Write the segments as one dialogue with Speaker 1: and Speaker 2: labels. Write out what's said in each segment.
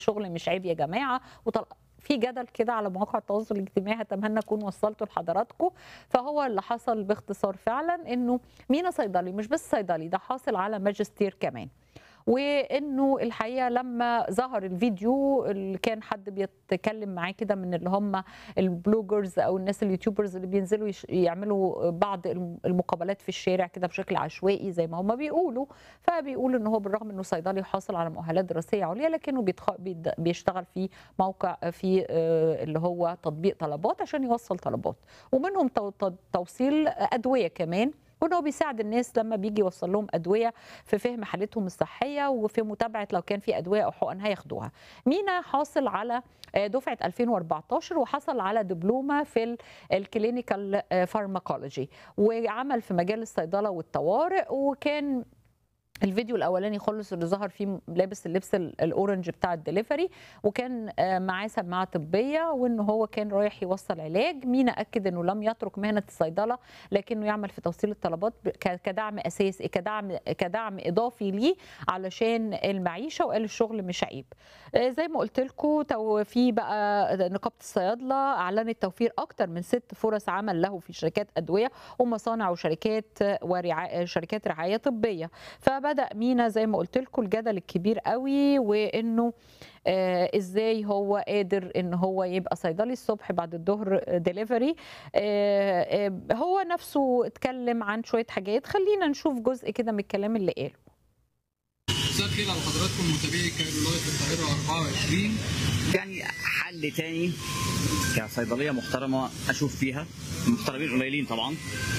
Speaker 1: الشغل مش عيب يا جماعه وطل... في جدل كده على مواقع التواصل الاجتماعي اتمنى اكون وصلته لحضراتكم فهو اللي حصل باختصار فعلا انه مينا صيدلي مش بس صيدلي ده حاصل على ماجستير كمان وانه الحقيقه لما ظهر الفيديو اللي كان حد بيتكلم معاه كده من اللي هم البلوجرز او الناس اليوتيوبرز اللي بينزلوا يش- يعملوا بعض الم- المقابلات في الشارع كده بشكل عشوائي زي ما هم بيقولوا فبيقول ان هو بالرغم انه صيدلي حاصل على مؤهلات دراسيه عليا لكنه بيتخ... بيد- بيشتغل في موقع في آه، اللي هو تطبيق طلبات عشان يوصل طلبات ومنهم تو- تو- توصيل ادويه كمان وان هو بيساعد الناس لما بيجي يوصل لهم ادويه في فهم حالتهم الصحيه وفي متابعه لو كان في ادويه او حقن هياخدوها. مينا حاصل على آه، دفعه 2014 وحصل على دبلومه في الكلينيكال فارماكولوجي وعمل في مجال الصيدله والطوارئ وكان الفيديو الاولاني خالص اللي ظهر فيه لابس اللبس ال- الاورنج بتاع الدليفري وكان آه، معاه سماعه طبيه وان هو كان رايح يوصل علاج مينا اكد انه لم يترك مهنه الصيدله لكنه يعمل في توصيل الطلبات ب- ك- كدعم اساسي كدعم كدعم اضافي ليه علشان المعيشه وقال الشغل مش عيب آه، زي ما قلت لكم في بقى نقابه الصيادله اعلنت توفير اكتر من ست فرص عمل له في شركات ادويه ومصانع وشركات ورعايه شركات رعايه طبيه فبدا مينا زي ما قلت لكم الجدل الكبير قوي وانه آه ازاي هو قادر ان هو يبقى صيدلي الصبح بعد الظهر ديليفري آه آه هو نفسه اتكلم عن شويه حاجات خلينا نشوف جزء كده من الكلام اللي قاله
Speaker 2: مساء الخير على حضراتكم متابعي كايرو لايف القاهره 24
Speaker 3: يعني حل تاني كصيدليه محترمه اشوف فيها المحترمين قليلين طبعا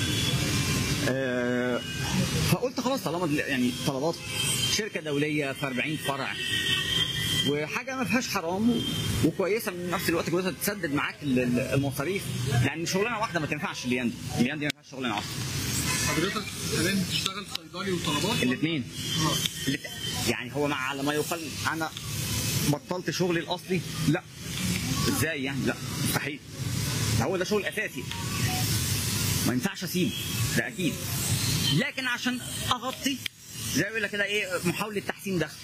Speaker 3: أه فقلت خلاص طالما دل- يعني طلبات شركه دوليه في 40 فرع وحاجه ما فيهاش حرام و- وكويسه من نفس الوقت كويسه تسدد معاك ال- ال- المصاريف يعني شغلانه واحده ما تنفعش الليان دي الليان دي ما ينفعش شغلانه واحده
Speaker 2: حضرتك حاليا بتشتغل صيدلي وطلبات
Speaker 3: الاثنين
Speaker 2: اه
Speaker 3: يعني هو مع على ما يقال انا بطلت شغلي الاصلي لا ازاي يعني لا مستحيل ده هو ده شغل اساسي ما ينفعش اسيبه ده اكيد لكن عشان اغطي زي ما بيقول لك كده ايه محاوله تحسين دخل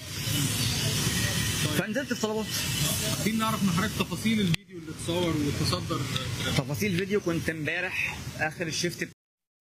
Speaker 3: فنزلت في طلبات
Speaker 2: عايزين نعرف من حضرتك تفاصيل الفيديو اللي اتصور وتصدر
Speaker 3: تفاصيل فيديو كنت امبارح اخر الشيفت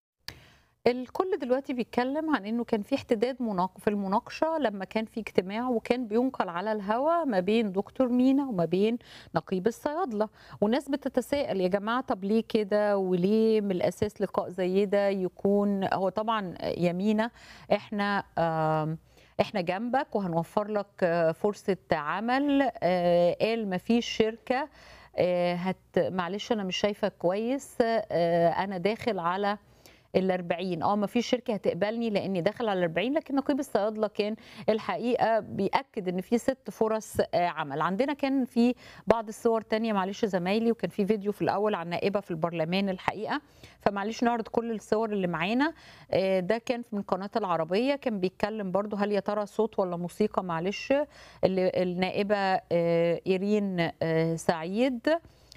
Speaker 1: الكل دلوقتي بيتكلم عن انه كان في احتداد مناق في المناقشه لما كان في اجتماع وكان بينقل على الهوا ما بين دكتور مينا وما بين نقيب الصيادله والناس بتتساءل يا جماعه طب ليه كده وليه من الاساس لقاء زي ده يكون هو طبعا يا مينا احنا آم احنا جنبك وهنوفر لك آه، فرصه عمل آه، قال ما فيش شركه آه، هت معلش انا مش شايفه كويس آه، انا داخل على ال 40 اه ما فيش شركه هتقبلني لاني داخل على 40 لكن نقيب الصيادله كان الحقيقه بياكد ان في ست فرص آه، عمل عندنا كان في بعض الصور تانية معلش زمايلي وكان في فيديو في الاول عن نائبه في البرلمان الحقيقه فمعلش نعرض كل الصور اللي معانا آه، ده كان من قناه العربيه كان بيتكلم برضو هل يا ترى صوت ولا موسيقى معلش اللي النائبه آه، ايرين آه، سعيد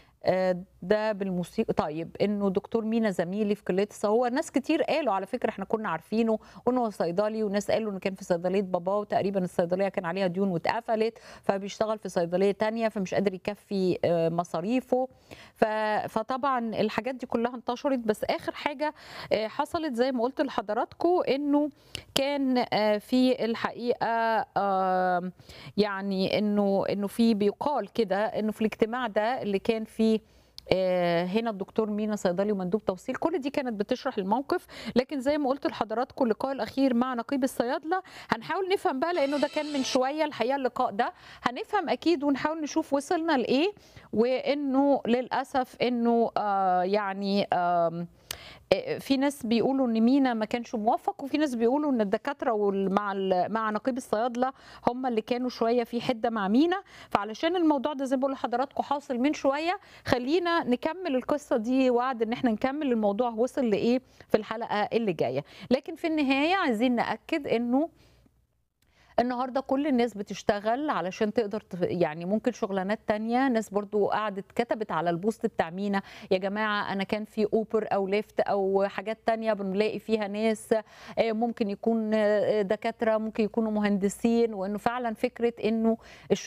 Speaker 1: آه، ده بالموسيقى طيب انه دكتور مينا زميلي في كليه الص- هو ناس كتير قالوا على فكره احنا كنا عارفينه وانه هو صيدلي وناس قالوا انه كان في صيدليه باباه وتقريبا الصيدليه كان عليها ديون واتقفلت فبيشتغل في صيدليه تانية فمش قادر يكفي آه، مصاريفه ف- فطبعا الحاجات دي كلها انتشرت بس اخر حاجه آه، حصلت زي ما قلت لحضراتكم انه كان آه، في الحقيقه آه، يعني انه انه في بيقال كده انه في الاجتماع ده اللي كان فيه آه، هنا الدكتور مينا صيدلي ومندوب توصيل كل دي كانت بتشرح الموقف لكن زي ما قلت لحضراتكم اللقاء الاخير مع نقيب الصيادله هنحاول نفهم بقى لانه ده كان من شويه الحقيقه اللقاء ده هنفهم اكيد ونحاول نشوف وصلنا لايه وانه للاسف انه آه يعني آم في ناس بيقولوا ان مينا ما كانش موفق وفي ناس بيقولوا ان الدكاتره وال- مع ال- مع نقيب الصيادله هم اللي كانوا شويه في حده مع مينا فعلشان الموضوع ده زي ما بقول لحضراتكم حاصل من شويه خلينا نكمل القصه دي وعد ان احنا نكمل الموضوع وصل لايه في الحلقه اللي جايه لكن في النهايه عايزين ناكد انه النهارده كل الناس بتشتغل علشان تقدر تف... يعني ممكن شغلانات تانية ناس برضو قعدت كتبت على البوست بتاع مينا يا جماعة أنا كان في أوبر أو ليفت أو حاجات تانية بنلاقي فيها ناس آه، ممكن يكون آه، دكاترة ممكن يكونوا مهندسين وإنه فعلا فكرة إنه الشغل